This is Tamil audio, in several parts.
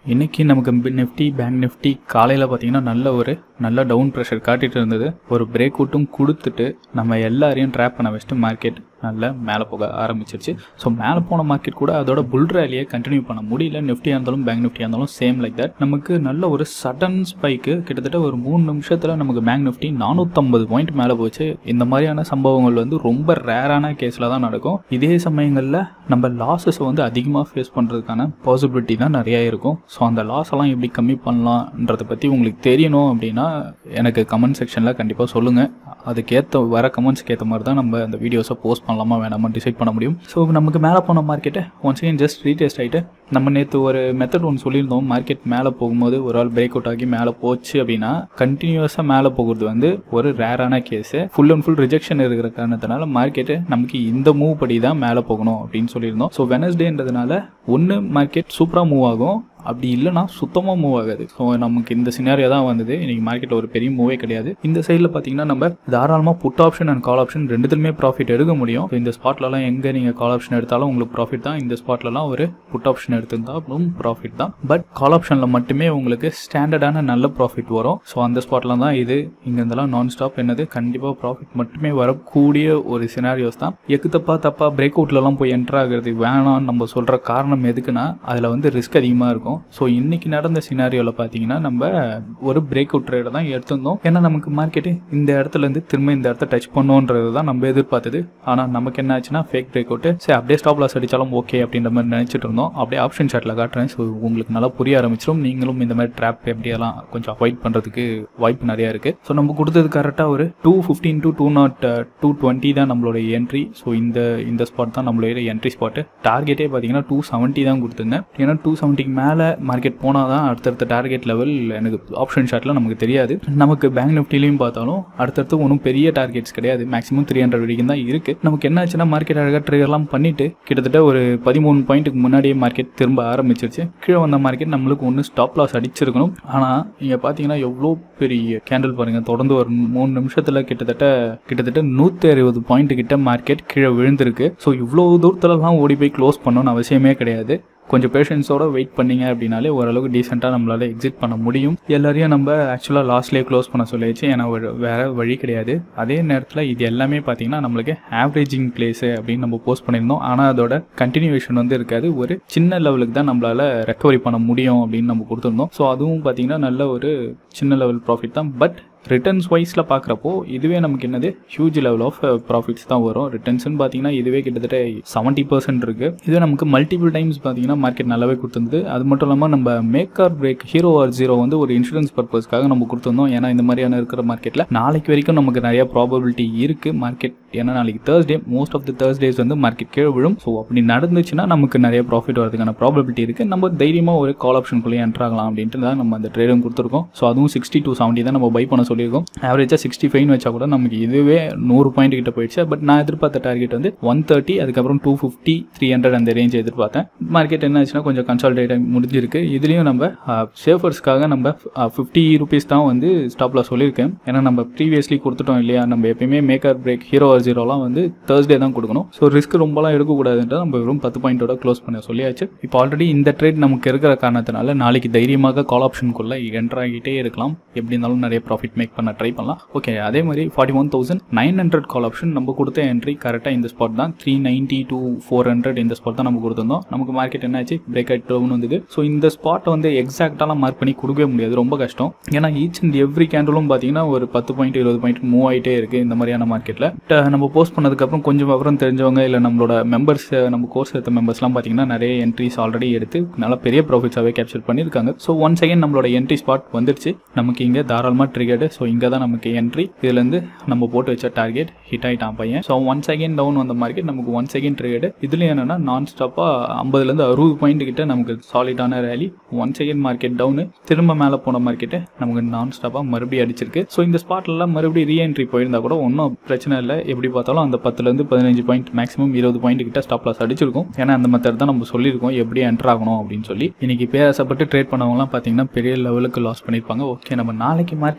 இன்னைக்கு நமக்கு நிஃப்டி பேங்க் நிஃப்டி காலையில் பார்த்தீங்கன்னா நல்ல ஒரு நல்ல டவுன் ப்ரெஷர் காட்டிட்டு இருந்தது ஒரு பிரேக் அவுட்டும் கொடுத்துட்டு நம்ம எல்லாரையும் ட்ராப் பண்ண வச்சுட்டு மார்க்கெட் நல்லா மேலே போக ஆரம்பிச்சிருச்சு ஸோ மேலே போன மார்க்கெட் கூட அதோட புல் ரேலியை கண்டினியூ பண்ண முடியல நிஃப்டியாக இருந்தாலும் பேங்க் நிஃப்டியாக இருந்தாலும் சேம் லைக் தட் நமக்கு நல்ல ஒரு சடன் ஸ்பைக்கு கிட்டத்தட்ட ஒரு மூணு நிமிஷத்தில் நமக்கு பேங்க் நிஃப்டி நானூற்றம்பது பாயிண்ட் மேலே போச்சு இந்த மாதிரியான சம்பவங்கள் வந்து ரொம்ப ரேரான கேஸில் தான் நடக்கும் இதே சமயங்களில் நம்ம லாஸஸை வந்து அதிகமாக ஃபேஸ் பண்ணுறதுக்கான பாசிபிலிட்டி தான் நிறையா இருக்கும் ஸோ அந்த லாஸ் எல்லாம் எப்படி கம்மி பண்ணலான்றதை பற்றி உங்களுக்கு தெரியணும் அப்படின்னா எனக்கு கமெண்ட் செக்ஷனில் கண்டிப்பாக சொல்லுங்கள் அதுக்கேற்ற வர கமெண்ட்ஸ்க்கு ஏற்ற மாதிரி தான் நம்ம அந்த வீடியோஸை போஸ்ட் பண்ணலாமா வேணாமா டிசைட் பண்ண முடியும் ஸோ நமக்கு மேலே போன மார்க்கெட்டை ஒன்ஸ் அகேன் ஜஸ்ட் ரீடெஸ்ட் ஆகிட்டு நம்ம நேற்று ஒரு மெத்தட் ஒன்று சொல்லியிருந்தோம் மார்க்கெட் மேலே போகும்போது ஒரு ஆள் பிரேக் அவுட் ஆகி மேலே போச்சு அப்படின்னா கண்டினியூஸாக மேலே போகிறது வந்து ஒரு ரேரான case full and full rejection இருக்கிற காரணத்தினால மார்க்கெட்டு நமக்கு இந்த மூவ் படி தான் மேலே போகணும் அப்படின்னு சொல்லியிருந்தோம் ஸோ வெனஸ்டேன்றதுனால ஒன்று மார்க்கெட் சூப்பராக மூவ் ஆகும் அப்படி இல்லைனா சுத்தமாக மூவ் ஆகாது ஸோ நமக்கு இந்த சினாரியோ தான் வந்தது இன்றைக்கி மார்க்கெட்டில் ஒரு பெரிய மூவே கிடையாது இந்த சைடில் பார்த்தீங்கன்னா நம்ம தாராளமாக put option and call option ரெண்டுத்துலையுமே ப்ராஃபிட் எடுக்க முடியும் ஸோ இந்த ஸ்பாட்லலாம் எங்கே நீங்கள் கால் ஆப்ஷன் எடுத்தாலும் உங்களுக்கு ப்ராஃபிட் தான் இந்த ஸ்பாட்லலாம் ஒரு புட் ஆப்ஷன் எடுத்திருந்தாலும் ப்ராஃபிட் தான் பட் கால் ஆப்ஷனில் மட்டுமே உங்களுக்கு ஸ்டாண்டர்டான நல்ல ப்ராஃபிட் வரும் ஸோ அந்த ஸ்பாட்டில் தான் இது இங்கேருந்தெல்லாம் நான் ஸ்டாப் என்னது கண்டிப்பாக ப்ராஃபிட் மட்டுமே வரக்கூடிய ஒரு சினாரியோஸ் தான் எக்கு தப்பா தப்பா பிரேக் அவுட்லலாம் போய் என்டர் ஆகிறது வேணாம்னு நம்ம சொல்கிற காரணம் எதுக்குன்னா அதில் வந்து ரிஸ்க் அதிகமாக இருக்கும் ஸோ இன்னைக்கு நடந்த சினாரியோவில் பார்த்தீங்கன்னா நம்ம ஒரு பிரேக் அவுட் ட்ரேடை தான் எடுத்திருந்தோம் ஏன்னா நமக்கு மார்க்கெட்டு இந்த இடத்துல இருந்து திரும்ப இந்த இடத்த டச் பண்ணுன்றது தான் நம்ம எதிர்பார்த்தது ஆனால் நமக்கு என்ன ஆச்சுன்னா ஃபேக் பிரேக் அவுட்டு சரி அப்படியே ஸ்டாப் லாஸ் அடித்தாலும் ஓகே அப்படின்ற மாதிரி நினச்சிட்டு இருந்தோம் அப்படியே ஆப்ஷன் சார்ட்டில் காட்டுறேன் ஸோ உங்களுக்கு நல்லா புரிய ஆரம்பிச்சிடும் நீங்களும் இந்த மாதிரி ட்ராப் எப்படியெல்லாம் கொஞ்சம் அவாய்ட் பண்ணுறதுக்கு வாய்ப்பு நிறையா இருக்குது ஸோ நம்ம கொடுத்தது கரெக்டாக ஒரு two fifteen to two not two twenty தான் நம்மளோட என்ட்ரி ஸோ இந்த இந்த ஸ்பாட் தான் நம்மளோட என்ட்ரி ஸ்பாட்டு டார்கெட்டே பார்த்தீங்கன்னா டூ செவன்ட்டி தான் கொடுத்துருந்தேன் ஏன்னா டூ செவன்ட்டிக்கு மேலே மார்க்கெட் போனால் தான் அடுத்தடுத்த டார்கெட் லெவல் எனக்கு ஆப்ஷன் ஷார்ட்டில் நமக்கு தெரியாது நமக்கு பேங்க் நிஃப்டிலையும் பார்த்தாலும் அடுத்தடுத்து ஒன்றும் பெரிய டார்கெட்ஸ் கிடையாது மேக்ஸிமம் த்ரீ ஹண்ட்ரட் வரைக்கும் தான் இருக்குது நமக்கு என்ன ஆச்சுன்னா மார்க்கெட் அழகாக ட்ரிகர்லாம் பண்ணிட்டு கிட்டத்தட்ட ஒரு பதிமூணு பாயிண்ட்டுக்கு முன்னாடியே மார்க்கெட் திரும்ப ஆரம்பிச்சிருச்சு கீழே வந்த மார்க்கெட் நம்மளுக்கு ஒன்று ஸ்டாப் லாஸ் அடிச்சிருக்கணும் ஆனால் இங்கே பார்த்தீங்கன்னா எவ்வளோ பெரிய கேண்டில் பாருங்கள் தொடர்ந்து ஒரு மூணு நிமிஷத்தில் கிட்டத்தட்ட கிட்டத்தட்ட நூற்றி அறுபது பாயிண்ட் கிட்ட மார்க்கெட் கீழே விழுந்திருக்கு ஸோ இவ்வளோ தூரத்துலலாம் ஓடி போய் க்ளோஸ் பண்ணணும்னு அவசியமே கிடையாது கொஞ்சம் பேஷன்ஸோட வெயிட் பண்ணீங்க அப்படின்னாலே ஓரளவுக்கு டீசெண்டாக நம்மளால் எக்ஸிட் பண்ண முடியும் எல்லாரையும் நம்ம ஆக்சுவலாக லாஸ்ட்லேயே க்ளோஸ் பண்ண சொல்லிடுச்சு ஏன்னா ஒரு வேறு வழி கிடையாது அதே நேரத்தில் இது எல்லாமே பார்த்தீங்கன்னா நம்மளுக்கு ஆவரேஜிங் பிளேஸு அப்படின்னு நம்ம போஸ்ட் பண்ணியிருந்தோம் ஆனால் அதோட கண்டினியூவேஷன் வந்து இருக்காது ஒரு சின்ன லெவலுக்கு தான் நம்மளால் ரெக்கவரி பண்ண முடியும் அப்படின்னு நம்ம கொடுத்துருந்தோம் ஸோ அதுவும் பார்த்தீங்கன்னா நல்ல ஒரு சின்ன லெவல் ப்ராஃபிட் தான் பட் ரிட்டர்ன்ஸ் வைஸில் பார்க்குறப்போ இதுவே நமக்கு என்னது ஹியூஜ் லெவல் ஆஃப் ப்ராஃபிட்ஸ் தான் வரும் ரிட்டர்ன்ஸ்னு பார்த்தீங்கன்னா இதுவே கிட்டத்தட்ட செவன்ட்டி பர்சன்ட் இருக்குது இதுவே நமக்கு மல்டிபிள் டைம்ஸ் பார்த்தீங்கன்னா மார்க்கெட் நல்லாவே கொடுத்துருந்தது அது மட்டும் இல்லாமல் நம்ம make or break hero or zero வந்து ஒரு இன்சூரன்ஸ் பர்பஸ்க்காக நம்ம கொடுத்துருந்தோம் ஏன்னா இந்த மாதிரியான இருக்கிற மார்க்கெட்டில் நாளைக்கு வரைக்கும் நமக்கு நிறைய ப்ராபபிலிட்டி இருக்குது மார்க்கெட் ஏன்னா நாளைக்கு Thursday most of the Thursdays வந்து மார்க்கெட் கீழே விழும் ஸோ அப்படி நடந்துச்சுன்னா நமக்கு நிறைய ப்ராஃபிட் வரதுக்கான ப்ராபபிலிட்டி இருக்குது நம்ம தைரியமாக ஒரு கால் ஆப்ஷனுக்குள்ளேயே என்ட்ரு ஆகலாம் அப்படின்ட்டு தான் நம்ம அந்த ட்ரேடும் கொடுத்துருக்கோம் ஸோ அதுவும் சிக்ஸ்டி டூ செவன்ட்டி தான் நம்ம பை பண்ண சொல்லியிருக்கோம் ஆவரேஜாக சிக்ஸ்டி ஃபைவ்னு வச்சா கூட நமக்கு இதுவே நூறு பாயிண்ட் கிட்ட போயிடுச்சு பட் நான் எதிர்பார்த்த டார்கெட் வந்து ஒன் தேர்ட்டி அதுக்கப்புறம் டூ ஃபிஃப்டி த்ரீ ஹண்ட்ரட் அந்த ரேஞ்ச் எதிர்பார்த்தேன் மார்க்கெட் என்ன ஆச்சுன்னா கொஞ்சம் கன்சால்டேட் முடிஞ்சிருக்கு இதுலேயும் நம்ம சேஃபர்ஸ்க்காக நம்ம ஃபிஃப்டி ருபீஸ் தான் வந்து ஸ்டாப்பில் சொல்லியிருக்கேன் ஏன்னா நம்ம ப்ரீவியஸ்லி கொடுத்துட்டோம் இல்லையா நம்ம எப்பயுமே மேக்கர் பிரேக் ஹீரோ ஆர் ஜீரோலாம் வந்து தேர்ஸ்டே தான் கொடுக்கணும் ஸோ ரிஸ்க் ரொம்பலாம் எடுக்கக்கூடாதுன்ட்டு நம்ம வெறும் பத்து பாயிண்டோட க்ளோஸ் பண்ண சொல்லியாச்சு இப்போ ஆல்ரெடி இந்த ட்ரேட் நமக்கு இருக்கிற காரணத்தினால நாளைக்கு தைரியமாக கால் ஆப்ஷனுக்குள்ளே என்டர் ஆகிட்டே இருக்கலாம் எப்படி இருந்தாலும் நிறைய ப்ராஃபிட் மேக் பண்ண ட்ரை பண்ணலாம் ஓகே அதே மாதிரி forty one thousand nine hundred call option நம்ம கொடுத்த என்ட்ரி கரெக்டாக இந்த ஸ்பாட் தான் three ninety two four hundred இந்த ஸ்பாட் தான் நம்ம கொடுத்துருந்தோம் நமக்கு மார்க்கெட் என்னாச்சு பிரேக் அவுட் டவுன் வந்தது ஸோ இந்த ஸ்பாட்டை வந்து எக்ஸாக்டாலாம் மார்க் பண்ணி கொடுக்கவே முடியாது ரொம்ப கஷ்டம் ஏன்னா ஈச் அண்ட் எவ்ரி கேண்டலும் பார்த்தீங்கன்னா ஒரு பத்து பாயிண்ட் இருபது பாயிண்ட் மூவ் ஆகிட்டே இருக்குது இந்த மாதிரியான மார்க்கெட்டில் நம்ம போஸ்ட் பண்ணதுக்கப்புறம் கொஞ்சம் விவரம் தெரிஞ்சவங்க இல்லை நம்மளோட மெம்பர்ஸ் நம்ம கோர்ஸ் எடுத்த மெம்பர்ஸ்லாம் பார்த்தீங்கன்னா நிறைய என்ட்ரிஸ் ஆல்ரெடி எடுத்து நல்லா பெரிய ப்ராஃபிட்ஸாகவே கேப்சர் பண்ணியிருக்காங்க ஸோ ஒன் செகண்ட் நம்மளோட என்ட்ரி ஸ்பாட் வந்துருச்சு நமக்கு இங்கே தாராளமாக ட்ரிகர்டு ஸோ இங்கே தான் நமக்கு என்ட்ரி இதுலேருந்து நம்ம போட்டு வச்ச டார்கெட் ஹிட் ஆகிட்டான் பையன் ஸோ ஒன் செகண்ட் டவுன் வந்த மார்க்கெட் நமக்கு ஒன் செகண்ட் ட்ரேடு இதுல என்னன்னா நான் ஸ்டாப்பாக ஐம்பதுலேருந்து அறுபது பாயிண்ட் கிட்ட நமக்கு சாலிடான rally one second market down திரும்ப மேலே போன மார்க்கெட்டு நமக்கு நான் ஸ்டாப்பாக மறுபடியும் அடிச்சிருக்கு ஸோ இந்த ஸ்பாட்லலாம் மறுபடியும் ரீஎன்ட்ரி போயிருந்தா கூட ஒன்றும் பிரச்சனை இல்லை எப்படி பார்த்தாலும் அந்த பத்துலேருந்து பதினஞ்சு பாயிண்ட் மேக்ஸிமம் இருபது பாயிண்ட் கிட்ட ஸ்டாப் லாஸ் அடிச்சிருக்கும் ஏன்னா அந்த மெத்தட் தான் நம்ம சொல்லியிருக்கோம் எப்படி என்டர் ஆகணும் அப்படின்னு சொல்லி இன்னைக்கு பேசப்பட்டு ட்ரேட் பண்ணவங்கலாம் பார்த்தீங்கன்னா பெரிய லெவலுக்கு லாஸ் பண்ணியிருப்பாங்க ஓகே நம்ம நாளைக்கு மார்க்கெட் எப்படி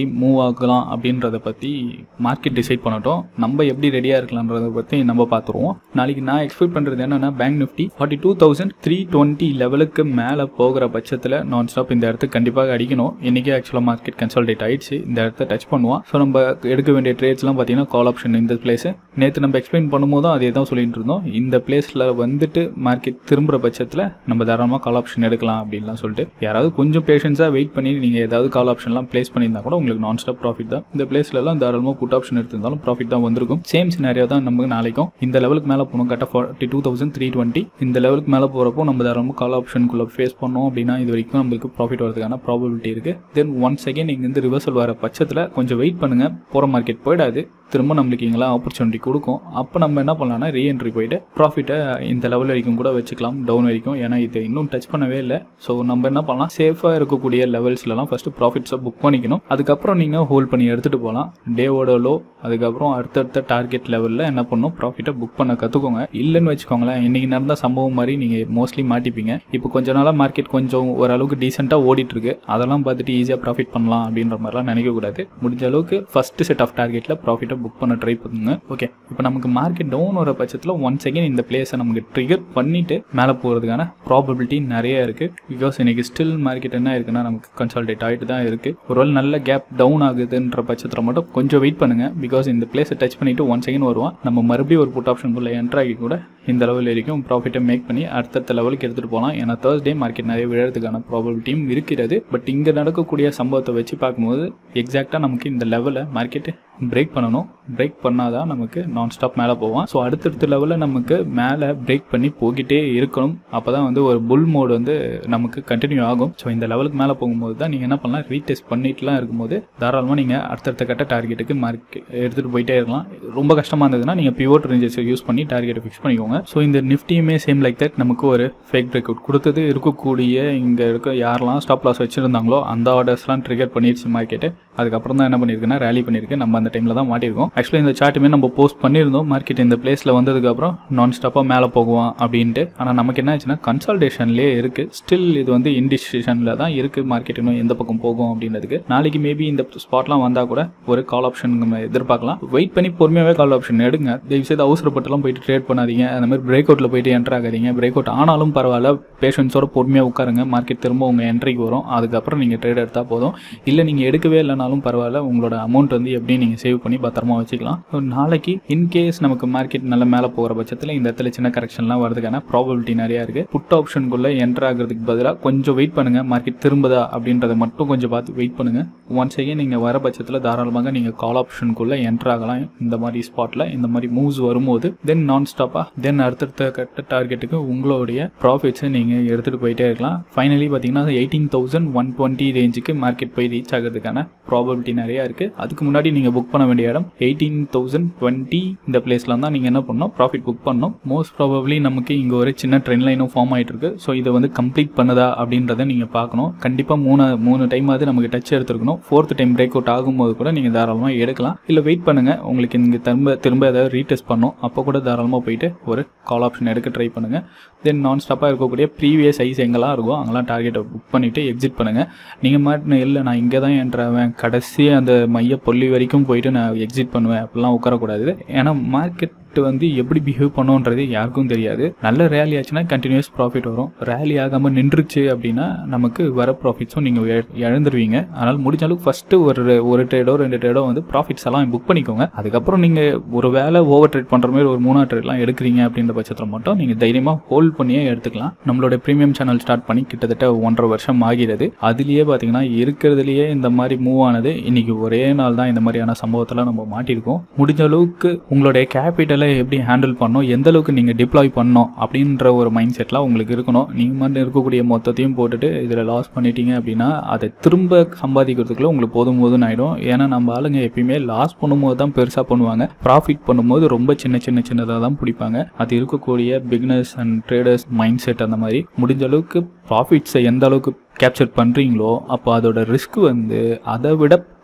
மூவ் ஆகலாம் அப்படின்றத பற்றி மார்க்கெட் டிசைட் பண்ணட்டும் நம்ம எப்படி ரெடியாக இருக்கலான்றதை பற்றி நம்ம பார்த்துருவோம் நாளைக்கு நான் எக்ஸ்பெக்ட் பண்ணுறது என்னன்னா Bank Nifty forty two thousand three twenty லெவலுக்கு மேலே போகிற பட்சத்தில் நான் ஸ்டாப் இந்த இடத்துக்கு கண்டிப்பாக அடிக்கணும் இன்றைக்கே ஆக்சுவலாக மார்க்கெட் கன்சல்டேட் ஆயிடுச்சு இந்த இடத்த டச் பண்ணுவோம் ஸோ நம்ம எடுக்க வேண்டிய ட்ரேட்ஸ்லாம் பார்த்தீங்கன்னா கால் ஆப்ஷன் இந்த பிளேஸ் நேற்று நம்ம எக்ஸ்பிளைன் பண்ணும்போதும் அதே தான் சொல்லிட்டு இருந்தோம் இந்த பிளேஸில் வந்துட்டு மார்க்கெட் திரும்புகிற பட்சத்தில் நம்ம தாராளமாக கால் ஆப்ஷன் எடுக்கலாம் அப்படின்லாம் சொல்லிட்டு யாராவது கொஞ்சம் பேஷன்ஸாக வெயிட் பண்ணி நீங்கள் ஏதாவது கால் ஆப்ஷன்லாம் ப்ளேஸ் பண்ணியிருந்தா கூட உங்களுக்கு நான் ஸ்டாப் ப்ராஃபிட் தான் இந்த பிளேஸ்லலாம் தாராளமாக புட் ஆப்ஷன் எடுத்திருந்தாலும் ப்ராஃபிட் தான் வந்திருக்கும் சேம் சினாரியோ தான் நமக்கு நாளைக்கும் இந்த லெவலுக்கு மேலே போகணும் கரெக்டாக forty two thousand three twenty இந்த லெவலுக்கு மேலே போகிறப்போ நம்ம தாராளமாக கால் ஆப்ஷனுக்குள்ளே ஃபேஸ் பண்ணோம் அப்படின்னா இது வரைக்கும் நம்மளுக்கு ப்ராஃபிட் வரதுக்கான ப்ராபபிலிட்டி இருக்குது தென் ஒன் செகண்ட் இங்கேருந்து ரிவர்சல் வர பட்சத்தில் கொஞ்சம் வெயிட் பண்ணுங்கள் போகிற மார்க்கெட் போயிடாது திரும்ப நம்மளுக்கு இங்கெல்லாம் ஆப்பர்ச்சுனிட்டி கொடுக்கும் அப்போ நம்ம என்ன பண்ணலாம்னா ரீஎன்ட்ரி போயிட்டு ப்ராஃபிட்டை இந்த லெவல் வரைக்கும் கூட வச்சுக்கலாம் டவுன் வரைக்கும் ஏன்னா இது இன்னும் டச் பண்ணவே இல்லை ஸோ நம்ம என்ன பண்ணலாம் சேஃபாக இருக்கக்கூடிய லெவல்ஸ்லலாம் ஃபஸ்ட்டு ப்ராஃபிட்ஸை புக் பண்ணிக்கணும் அதுக்கப்புறம் நீங்கள் ஹோல்ட் பண்ணி எடுத்துகிட்டு போகலாம் டேவோட லோ அதுக்கப்புறம் அடுத்தடுத்த டார்கெட் லெவலில் என்ன பண்ணணும் ப்ராஃபிட்டை புக் பண்ண கற்றுக்கோங்க இல்லைன்னு வச்சுக்கோங்களேன் இன்றைக்கி நடந்த சம்பவம் மாதிரி நீங்கள் மோஸ்ட்லி மாட்டிப்பீங்க இப்போ கொஞ்ச நாளாக மார்க்கெட் கொஞ்சம் ஓரளவுக்கு டீசெண்டாக ஓடிட்டுருக்கு அதெல்லாம் பார்த்துட்டு ஈஸியாக ப்ராஃபிட் பண்ணலாம் அப்படின்ற மாதிரிலாம் நினைக்கக்கூடாது முடிஞ்ச அளவுக்கு ஃபஸ்ட்டு செட் ஆஃப் டார்கெட்டில் ப்ராஃபிட்டை புக் பண்ண ட்ரை பண்ணுங்க ஓகே இப்போ நமக்கு மார்க்கெட் டவுன் வர பட்சத்தில் ஒன் செகண்ட் இந்த பிளேஸை நமக்கு ட்ரிகர் பண்ணிவிட்டு மேலே போகிறதுக்கான ப்ராபபிலிட்டி நிறைய இருக்குது பிகாஸ் இன்னைக்கு ஸ்டில் மார்க்கெட் என்ன இருக்குன்னா நமக்கு கன்சால்டேட் ஆகிட்டு தான் இருக்குது ஒருவேளை நல்ல கேப் டவுன் ஆகுதுன்ற பட்சத்தில் மட்டும் கொஞ்சம் வெயிட் பண்ணுங்கள் பிகாஸ் இந்த பிளேஸை டச் பண்ணிவிட்டு ஒன் செகண்ட் வருவான் நம்ம மறுபடியும் ஒரு புட் ஆப்ஷனுக்குள்ளே என்ட்ரு ஆகி கூட இந்த லெவல் வரைக்கும் ப்ராஃபிட்டை மேக் பண்ணி அடுத்தடுத்த லெவலுக்கு எடுத்துகிட்டு போகலாம் ஏன்னா தேர்ஸ்டே மார்க்கெட் நிறைய விழுறதுக்கான ப்ராபபிலிட்டியும் இருக்கிறது பட் இங்கே நடக்கக்கூடிய சம்பவத்தை வச்சு பார்க்கும்போது எக்ஸாக்டாக நமக்கு இந்த லெவலை மார்க்கெட் பிரேக் பண்ணணும் பிரேக் பண்ணாதான் நமக்கு நான் ஸ்டாப் மேலே போவான் ஸோ அடுத்தடுத்த லெவலில் நமக்கு மேலே பிரேக் பண்ணி போய்கிட்டே இருக்கணும் அப்போ தான் வந்து ஒரு புல் மோடு வந்து நமக்கு கண்டினியூ ஆகும் ஸோ இந்த லெவலுக்கு மேலே போகும்போது தான் நீங்கள் என்ன பண்ணலாம் ரீடெஸ்ட் பண்ணிட்டுலாம் இருக்கும்போது தாராளமாக நீங்கள் அடுத்தடுத்த கட்ட டார்கெட்டுக்கு மார்க் எடுத்துகிட்டு போயிட்டே இருக்கலாம் ரொம்ப கஷ்டமாக இருந்ததுன்னா நீங்கள் பிவோட் ரேஞ்சஸ் யூஸ் பண்ணி டார்கெட்டை ஃபிக்ஸ் பண்ணிக்கோங்க ஸோ இந்த நிஃப்டியுமே சேம் லைக் தட் நமக்கு ஒரு ஃபேக் பிரேக் அவுட் கொடுத்தது இருக்கக்கூடிய இங்கே இருக்க யாரெல்லாம் ஸ்டாப் லாஸ் வச்சுருந்தாங்களோ அந்த ஆர்டர்ஸ்லாம் ட்ரிகர் பண்ணிடுச்சு மார்க்கெட்டு அதுக்கப்புறம் தான் என்ன பண்ணியிருக்குன்னா ரேலி பண்ணியிருக்கு நம்ம அந்த டைமில் தான் மாட்டியிருக்கோம் ஆக்சுவலி இந்த சார்ட்டுமே நம்ம போஸ்ட் பண்ணியிருந்தோம் மார்க்கெட் இந்த பிளேஸில் வந்ததுக்கப்புறம் நான் ஸ்டாப்பாக மேலே போகுவான் அப்படின்ட்டு ஆனால் நமக்கு என்ன ஆச்சுன்னா கன்சல்டேஷன்லேயே இருக்குது ஸ்டில் இது வந்து இன்டிசிஷனில் தான் இருக்குது மார்க்கெட் இன்னும் எந்த பக்கம் போகும் அப்படின்றதுக்கு நாளைக்கு மேபி இந்த ஸ்பாட்லாம் வந்தால் கூட ஒரு கால் ஆப்ஷன் நம்ம எதிர்பார்க்கலாம் வெயிட் பண்ணி பொறுமையாகவே கால் ஆப்ஷன் எடுங்க தயவுசெய்து அவசரப்பட்டுலாம் போயிட்டு ட்ரேட் பண்ணாதீங்க அந்த மாதிரி பிரேக் அவுட்டில் போயிட்டு என்ட்ரு ஆகாதீங்க பிரேக் அவுட் ஆனாலும் பரவாயில்ல பேஷன்ஸோட பொறுமையாக உட்காருங்க மார்க்கெட் திரும்ப உங்கள் என்ட்ரிக்கு வரும் அதுக்கப்புறம் நீங்கள் ட்ரேட் எடுத்தால் போதும் இல்லை நீங்கள் எடுக்கவே இல்லைனாலும் பரவாயில்ல உங்களோட அமௌண்ட் வந்து எப்படி நீங்கள் சேவ் பண்ணி பத்திரமா வச்சுக்கலாம் So, நாளைக்கு இன்கேஸ் நமக்கு மார்க்கெட் நல்ல மேலே போகிற பட்சத்தில் இந்த இடத்துல சின்ன கரெக்ஷன்லாம் வரதுக்கான ப்ராபபிலிட்டி நிறையா இருக்குது புட் ஆப்ஷனுக்குள்ளே என்ட்ரு ஆகிறதுக்கு பதிலாக கொஞ்சம் வெயிட் பண்ணுங்கள் மார்க்கெட் திரும்புதா அப்படின்றத மட்டும் கொஞ்சம் பார்த்து வெயிட் பண்ணுங்கள் ஒன் செகண்ட் நீங்கள் வர பட்சத்தில் தாராளமாக நீங்கள் கால் ஆப்ஷனுக்குள்ளே என்ட்ரு ஆகலாம் இந்த மாதிரி ஸ்பாட்டில் இந்த மாதிரி மூவ்ஸ் வரும்போது தென் நான் ஸ்டாப்பாக தென் அடுத்தடுத்த கட்ட டார்கெட்டுக்கு உங்களுடைய ப்ராஃபிட்ஸை நீங்கள் எடுத்துகிட்டு போயிட்டே இருக்கலாம் ஃபைனலி பார்த்தீங்கன்னா எயிட்டீன் தௌசண்ட் ஒன் டுவெண்ட்டி ரேஞ்சுக்கு மார்க்கெட் போய் ரீச் ஆகிறதுக்கான ப்ராபபிலிட்டி நிறையா இருக்குது அதுக்கு முன்னாடி நீங்கள் புக் பண்ண வேண்டிய இடம் எயிட்டீன் தௌசண்ட் டுவெண்ட்டி இந்த பிளேஸில் தான் நீங்கள் என்ன பண்ணணும் ப்ராஃபிட் புக் பண்ணணும் மோஸ்ட் ப்ராபப்ளி நமக்கு இங்கே ஒரு சின்ன ட்ரெண்ட் லைனும் ஃபார்ம் ஆகிட்டு இருக்கு ஸோ இதை வந்து கம்ப்ளீட் பண்ணுதா அப்படின்றத நீங்கள் பார்க்கணும் கண்டிப்பாக மூணு மூணு டைம் ஆகுது நமக்கு டச் எடுத்துருக்கணும் ஃபோர்த் டைம் பிரேக் அவுட் ஆகும்போது கூட நீங்கள் தாராளமாக எடுக்கலாம் இல்லை வெயிட் பண்ணுங்கள் உங்களுக்கு இங்கே திரும்ப திரும்ப ஏதாவது ரீடெஸ்ட் பண்ணும் அப்போ கூட தாராளமாக போயிட்டு ஒரு கால் ஆப்ஷன் எடுக்க ட்ரை பண்ணுங்கள் தென் நான் ஸ்டாப்பாக இருக்கக்கூடிய ப்ரீவியஸ் ஐஸ் எங்கெல்லாம் இருக்கோ அங்கெல்லாம் டார்கெட்டை புக் பண்ணிவிட்டு எக்ஸிட் பண்ணுங்கள் நீங்கள் மாட்டின இல்லை நான் இங்கே தான் என்ட்ராவேன் கடைசி அந்த மைய பொல்லி வரைக்கும் போயிட்டு நான் எக்ஸிட் பண்ணுவேன் அப்படிலாம் உட்காரக்கூடாது ஏன்னா மார்க்கெட் வந்து எப்படி பிஹேவ் பண்ணுன்றது யாருக்கும் தெரியாது நல்ல ரேலி ஆச்சுன்னா கண்டினியூஸ் ப்ராஃபிட் வரும் ரேலி ஆகாமல் நின்றுச்சு அப்படின்னா நமக்கு வர ப்ராஃபிட்ஸும் நீங்கள் இழந்துருவீங்க அதனால் முடிஞ்ச அளவுக்கு ஃபஸ்ட்டு ஒரு ஒரு ட்ரேடோ ரெண்டு ட்ரேடோ வந்து ப்ராஃபிட்ஸ் எல்லாம் புக் பண்ணிக்கோங்க அதுக்கப்புறம் நீங்கள் ஒரு வேலை ஓவர் ட்ரேட் பண்ணுற மாதிரி ஒரு மூணா ட்ரேட்லாம் எடுக்கிறீங்க அப்படின்ற பட்சத்தில் மட்டும் நீங்கள் தைரியமாக ஹோல்ட் பண்ணியே எடுத்துக்கலாம் நம்மளோட ப்ரீமியம் சேனல் ஸ்டார்ட் பண்ணி கிட்டத்தட்ட ஒன்றரை வருஷம் ஆகிறது அதுலேயே பார்த்தீங்கன்னா இருக்கிறதுலையே இந்த மாதிரி மூவ் ஆனது இன்னைக்கு ஒரே நாள் தான் இந்த மாதிரியான சம்பவத்தில் நம்ம மாட்டியிருக்கோம் முடிஞ்ச அளவுக்கு உங்களுடைய கேபிட்டலை எப்படி ஹேண்டில் பண்ணணும் எந்த அளவுக்கு நீங்கள் டிப்ளாய் பண்ணணும் அப்படின்ற ஒரு மைண்ட் செட்லாம் உங்களுக்கு இருக்கணும் நீங்கள் மட்டும் இருக்கக்கூடிய மொத்தத்தையும் போட்டுட்டு இதில் லாஸ் பண்ணிட்டீங்க அப்படின்னா அதை திரும்ப சம்பாதிக்கிறதுக்குள்ள உங்களுக்கு போதும் போதும் ஆகிடும் ஏன்னா நம்ம ஆளுங்க எப்பயுமே லாஸ் பண்ணும்போது தான் பெருசாக பண்ணுவாங்க ப்ராஃபிட் பண்ணும்போது ரொம்ப சின்ன சின்ன சின்னதாக தான் பிடிப்பாங்க அது இருக்கக்கூடிய bigness and traders mind set அந்த மாதிரி முடிஞ்ச அளவுக்கு ப்ராஃபிட்ஸை எந்த அளவுக்கு கேப்சர் பண்ணுறீங்களோ அப்போ அதோட ரிஸ்க் வந்து அதை விட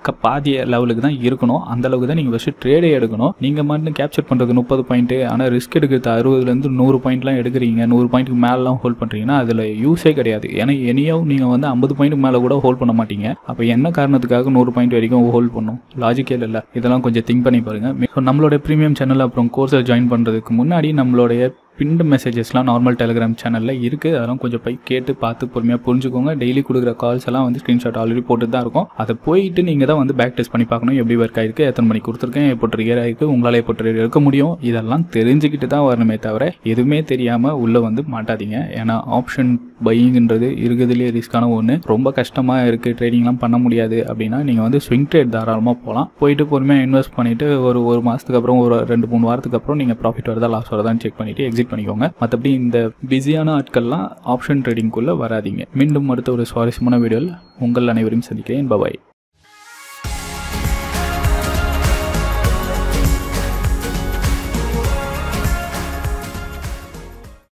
க- பாதி லெவலுக்கு தான் இருக்கணும் அந்த அளவுக்கு தான் நீங்கள் ஃபஸ்ட்டு ட்ரேடே எடுக்கணும் நீங்கள் மட்டும் கேப்சர் பண்ணுறது முப்பது பாயிண்ட்டு ஆனால் ரிஸ்க் எடுக்கிறது அறுபதுலேருந்து நூறு பாயிண்ட்லாம் எடுக்கிறீங்க நூறு பாயிண்ட்டுக்கு மேலாம் ஹோல்ட் பண்ணுறீங்கன்னா அதில் யூஸே கிடையாது ஏன்னா எனியோ நீங்கள் வந்து ஐம்பது பாயிண்ட்டுக்கு மேலே கூட ஹோல்ட் பண்ண மாட்டீங்க அப்போ என்ன காரணத்துக்காக நூறு பாயிண்ட் வரைக்கும் ஹோல்ட் பண்ணும் லாஜிக்கே இல்லை இதெல்லாம் கொஞ்சம் திங்க் பண்ணி பாருங்கள் ஸோ நம்மளோட ப்ரீமியம் சேனல் அப்புறம் கோர்ஸை ஜாயின் பண்ணுறதுக்கு முன்னாடி நம்மளுடைய பின்டு மெசேஜஸ்லாம் நார்மல் டெலிகிராம் சேனலில் இருக்குது அதெல்லாம் கொஞ்சம் போய் கேட்டு பார்த்து பொறுமையாக புரிஞ்சுக்கோங்க டெய்லி கொடுக்குற கால்ஸ் எல்லாம் வந்து ஸ்க்ரீன்ஷாட் ஆல்ரெடி போட்டு தான் இருக்கும் அதை போயிட்டு நீங்கள் தான் வந்து பேக் டெஸ்ட் பண்ணி பார்க்கணும் எப்படி ஒர்க் ஆயிருக்கு எத்தனை மணி கொடுத்துருக்கேன் எப்போ ட்ரிகர் ஆயிருக்கு உங்களால் எப்போ ட்ரிகர் இருக்க முடியும் இதெல்லாம் தெரிஞ்சுக்கிட்டு தான் வரணுமே தவிர எதுவுமே தெரியாமல் உள்ளே வந்து மாட்டாதீங்க ஏன்னா ஆப்ஷன் பையிங்ன்றது இருக்கிறதுலே ரிஸ்க்கான ஒன்று ரொம்ப கஷ்டமாக இருக்குது ட்ரேடிங்லாம் பண்ண முடியாது அப்படின்னா நீங்கள் வந்து ஸ்விங் ட்ரேட் தாராளமாக போகலாம் போயிட்டு பொறுமையாக இன்வெஸ்ட் பண்ணிவிட்டு ஒரு ஒரு மாதத்துக்கு அப்புறம் ஒரு ரெண்டு மூணு வாரத்துக்கு அப்புறம் நீங்கள் ப்ராஃபிட் வருதா லாஸ் வருதான்னு செக் பண்ணிவிட்டு எக்ஸிட் பண்ணிக்கோங்க மற்றபடி இந்த பிஸியான ஆட்கள்லாம் ஆப்ஷன் ட்ரேடிங்குள்ளே வராதீங்க மீண்டும் அடுத்த ஒரு சுவாரஸ்யமான வீடியோவில் உங்கள் அனைவரையும் சந்திக்கிறேன் பபாய்